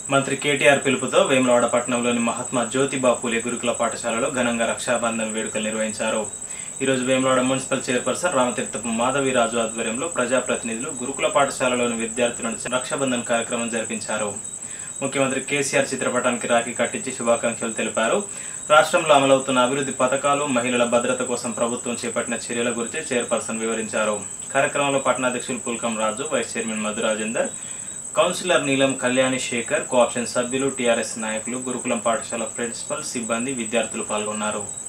మంత్రి కేటీఆర్ పిలుపుతో వేములవాడ పట్టణంలోని మహాత్మా జ్యోతిబా పూలే గురుకుల పాఠశాలలో ఘనంగా రక్షాబంధన్ వేడుకలు నిర్వహించారు ఈరోజు వేములవాడ మున్సిపల్ చైర్పర్సన్ రామతీర్థపు మాధవిరాజు ఆధ్వర్యంలో ప్రజాప్రతినిధులు గురుకుల పాఠశాలలోని విద్యార్థులను రక్షాబంధన్ కార్యక్రమం జరిపించారు ముఖ్యమంత్రి కేసీఆర్ చిత్రపటానికి రాఖీ కట్టించి శుభాకాంక్షలు తెలిపారు రాష్ట్రంలో అమలవుతున్న అభివృద్ధి పథకాలు మహిళల భద్రత కోసం ప్రభుత్వం చేపట్టిన చర్యల గురించి చైర్పర్సన్ వివరించారు కార్యక్రమంలో పట్టణాధ్యక్షులు Pulkam Raju vice chairman Madhu Rajender councillor Neelam Kalyani Shekar cooption సభ్యులు టీఆర్ఎస్ నాయకులు గురుకులం పాఠశాల ప్రిన్సిపల్ సిబ్బంది విద్యార్థులు పాల్గొన్నారు